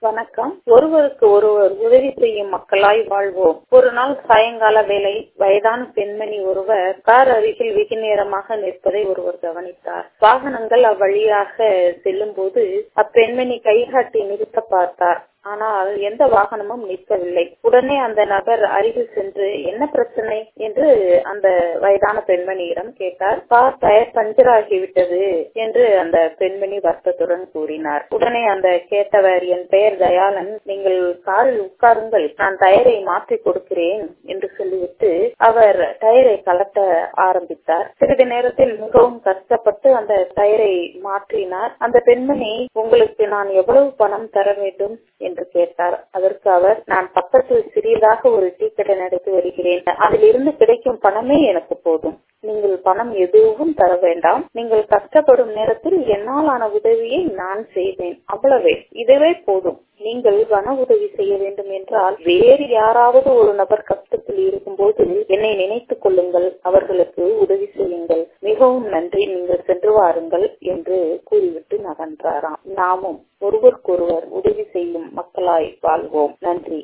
வணக்கம் ஒருவருக்கு ஒருவர் உதவி செய்யும் மக்களாய் வாழ்வோம் ஒரு நாள் சாயங்கால வேளை வயதான பெண்மணி ஒருவர் கார் அருகில் வெகு நேரமாக நிற்பதை ஒருவர் கவனித்தார் வாகனங்கள் அவ்வழியாக செல்லும் போது அப்பெண்மணி கைகாட்டி நிறுத்த பார்த்தார் ஆனால் எந்த வாகனமும் நிற்கவில்லை உடனே அந்த நபர் அருகில் சென்று என்ன பிரச்சனை என்று அந்த வயதான பெண்மணியிடம் கேட்டார் கார் டயர் பஞ்சர் ஆகிவிட்டது என்று அந்த பெண்மணி வருத்தத்துடன் கூறினார் உடனே அந்த கேட்டவர் என் பெயர் தயாளன் நீங்கள் காரில் உட்காருங்கள் நான் டயரை மாற்றி கொடுக்கிறேன் என்று சொல்லிவிட்டு அவர் டயரை கலட்ட ஆரம்பித்தார் சிறிது நேரத்தில் மிகவும் கஷ்டப்பட்டு அந்த டயரை மாற்றினார் அந்த பெண்மணி உங்களுக்கு நான் எவ்வளவு பணம் தர வேண்டும் என்று கேட்டார் அதற்கு அவர் நான் பக்கத்தில் சிறியதாக ஒரு டீ கடை நடத்தி வருகிறேன் அதில் இருந்து கிடைக்கும் பணமே எனக்கு போதும் நீங்கள் பணம் எதுவும் தர வேண்டாம் நீங்கள் கஷ்டப்படும் நேரத்தில் என்னால் ஆன உதவியை நான் செய்வேன் அவ்வளவே இதுவே போதும் நீங்கள் வன உதவி செய்ய வேண்டும் என்றால் வேறு யாராவது ஒரு நபர் கஷ்டத்தில் இருக்கும்போது என்னை நினைத்துக் கொள்ளுங்கள் அவர்களுக்கு உதவி செய்யுங்கள் மிகவும் நன்றி நீங்கள் சென்று வாருங்கள் என்று கூறிவிட்டு நகன்றாராம் நாமும் ஒருவருக்கொருவர் உதவி செய்யும் மக்களாய் வாழ்வோம் நன்றி